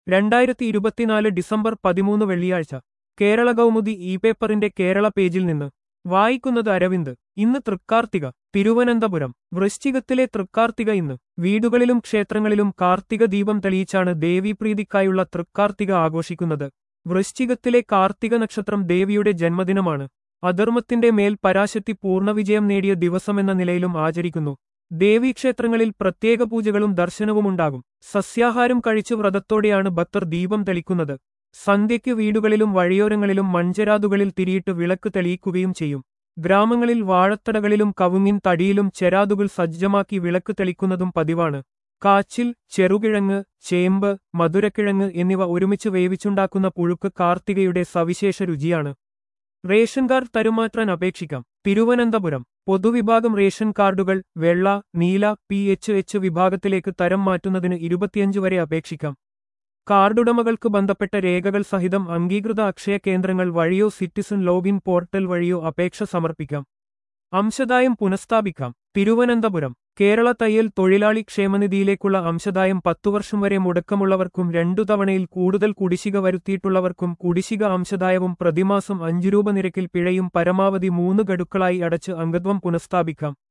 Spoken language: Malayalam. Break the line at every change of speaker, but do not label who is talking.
രണ്ടായിരത്തി ഇരുപത്തിനാല് ഡിസംബർ പതിമൂന്ന് വെള്ളിയാഴ്ച കേരള കൗമുദി ഇ പേപ്പറിന്റെ കേരള പേജിൽ നിന്ന് വായിക്കുന്നത് അരവിന്ദ് ഇന്ന് തൃക്കാർത്തിക തിരുവനന്തപുരം വൃശ്ചികത്തിലെ തൃക്കാർത്തിക ഇന്ന് വീടുകളിലും ക്ഷേത്രങ്ങളിലും കാർത്തിക ദീപം തെളിയിച്ചാണ് ദേവീപ്രീതിക്കായുള്ള തൃക്കാർത്തിക ആഘോഷിക്കുന്നത് വൃശ്ചികത്തിലെ കാർത്തിക നക്ഷത്രം ദേവിയുടെ ജന്മദിനമാണ് അധർമ്മത്തിന്റെ മേൽ പരാശക്തി പൂർണ്ണവിജയം നേടിയ ദിവസമെന്ന നിലയിലും ആചരിക്കുന്നു ദേവീക്ഷേത്രങ്ങളിൽ പ്രത്യേക പൂജകളും ദർശനവുമുണ്ടാകും സസ്യാഹാരം കഴിച്ചു വ്രതത്തോടെയാണ് ഭക്തർ ദീപം തെളിക്കുന്നത് സന്ധ്യയ്ക്ക് വീടുകളിലും വഴിയോരങ്ങളിലും മൺചെരാതുകളിൽ തിരിയിട്ട് വിളക്ക് തെളിയിക്കുകയും ചെയ്യും ഗ്രാമങ്ങളിൽ വാഴത്തടകളിലും കവുങ്ങിൻ തടിയിലും ചെരാതുകൾ സജ്ജമാക്കി വിളക്ക് തെളിക്കുന്നതും പതിവാണ് കാച്ചിൽ ചെറുകിഴങ്ങ് ചേമ്പ് മധുരക്കിഴങ്ങ് എന്നിവ ഒരുമിച്ച് വേവിച്ചുണ്ടാക്കുന്ന പുഴുക്ക് കാർത്തികയുടെ സവിശേഷ രുചിയാണ് റേഷൻ കാർഡ് തരുമാറ്റാൻ അപേക്ഷിക്കാം തിരുവനന്തപുരം പൊതുവിഭാഗം റേഷൻ കാർഡുകൾ വെള്ള നീല പി എച്ച് എച്ച് വിഭാഗത്തിലേക്ക് തരം മാറ്റുന്നതിന് ഇരുപത്തിയഞ്ച് വരെ അപേക്ഷിക്കാം കാർഡുടമകൾക്ക് ബന്ധപ്പെട്ട രേഖകൾ സഹിതം അംഗീകൃത അക്ഷയ കേന്ദ്രങ്ങൾ വഴിയോ സിറ്റിസൺ ലോഗിൻ പോർട്ടൽ വഴിയോ അപേക്ഷ സമർപ്പിക്കാം അംശദായം പുനഃസ്ഥാപിക്കാം തിരുവനന്തപുരം കേരള തയ്യൽ തൊഴിലാളി ക്ഷേമനിധിയിലേക്കുള്ള അംശദായം പത്തുവർഷം വരെ മുടക്കമുള്ളവർക്കും രണ്ടു തവണയിൽ കൂടുതൽ കുടിശ്ശിക വരുത്തിയിട്ടുള്ളവർക്കും കുടിശ്ശിക അംശദായവും പ്രതിമാസം അഞ്ചു രൂപ നിരക്കിൽ പിഴയും പരമാവധി മൂന്ന് ഗഡുക്കളായി അടച്ച് അംഗത്വം പുനഃസ്ഥാപിക്കാം